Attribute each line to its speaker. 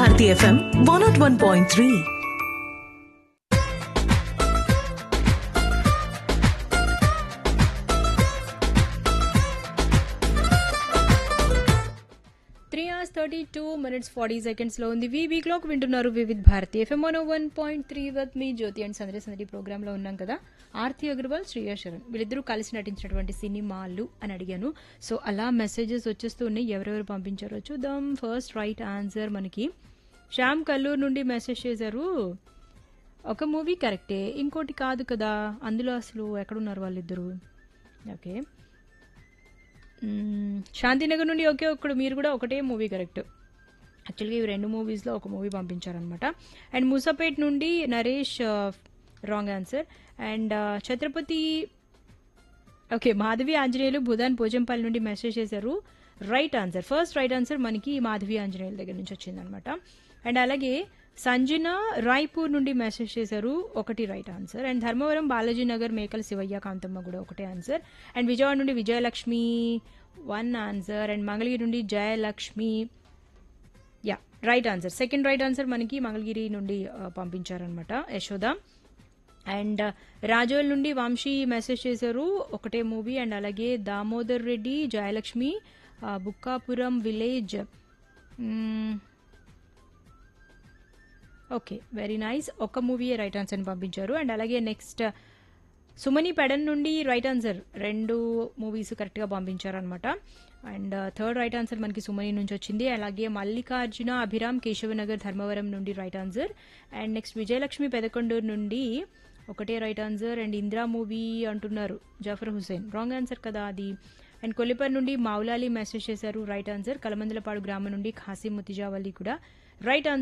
Speaker 1: Bharati FM one naught one point three
Speaker 2: three hours thirty two minutes forty సెకండ్స్లో ఉంది వీ వీక్లోకి వింటున్నారు Vividh Bharati FM one one point three with me Jyothi and సందడి సందడి ప్రోగ్రాంలో ఉన్నాం కదా ఆర్తి అగర్వాల్ శ్రేయా శరణ్ వీళ్ళిద్దరూ కలిసి నటించినటువంటి సినిమాలు అని అడిగాను సో అలా మెసేజెస్ వచ్చేస్తూ ఉన్నాయి ఎవరెవరు పంపించారో చూద్దాం ఫస్ట్ రైట్ ఆన్సర్ మనకి శ్యామ్ కల్లూరు నుండి మెసేజ్ చేశారు ఒక మూవీ కరెక్టే ఇంకోటి కాదు కదా అందులో అసలు ఎక్కడున్నారు వాళ్ళిద్దరు ఓకే మ్మ్, శాంతినగర్ నుండి ఒకే ఒక్కడు మీరు కూడా ఒకటే మూవీ కరెక్ట్ యాక్చువల్గా ఇవి రెండు మూవీస్లో ఒక మూవీ పంపించారనమాట అండ్ మూసాపేట్ నుండి Naresh wrong answer and Chhatrapati okay Madhavi Anjaneyulu Bhoodan Pochampally నుండి మెసేజ్ చేశారు right answer first right answer మనకి మాధవి ఆంజనేయుల దగ్గర నుంచి వచ్చిందనమాట అండ్ అలాగే సంజన రాయ్పూర్ నుండి మెసేజ్ చేశారు ఒకటి right answer and Dharmavaram Balaji Nagar Mekala Shivayya Kanthamma కూడా ఒకటే ఆన్సర్ అండ్ విజయవాడ నుండి Vijayalakshmi one answer and Mangalagiri నుండి Jayalakshmi yeah right answer second right answer మనకి మంగళగిరి నుండి ఆ, పంపించారనమాట యశోద అండ్ రాజోల్ నుండి వంశీ మెసేజ్ చేశారు ఒకటే మూవీ అండ్ అలాగే దామోదర్ రెడ్డి జయలక్ష్మి ఆ, Bukkapuram village hmm, okay very nice ఒక మూవీ రైట్ ఆన్సర్ అని పంపించారు అండ్ అలాగే నెక్స్ట్ సుమని పెడన్ నుండి రైట్ ఆన్సర్ రెండు మూవీస్ కరెక్ట్గా పంపించారనమాట అండ్ థర్డ్ రైట్ ఆన్సర్ మనకి సుమని నుంచి వచ్చింది అలాగే మల్లికార్జున అభిరామ్ కేశవనగర్ ధర్మవరం నుండి right answer and next Vijayalakshmi Pedakondur నుండి ఒకటే right answer and Indira movie అంటున్నారు జఫర్ హుసేన్ రాంగ్ ఆన్సర్ కదా అది అండ్ కొల్లిపర్ నుండి మౌలాలి మెసేజ్ చేశారు రైట్ ఆన్సర్ కలమందలపాడు గ్రామం నుండి ఖాసిం ముతిజావలి కూడా రైట్ ఆన్సర్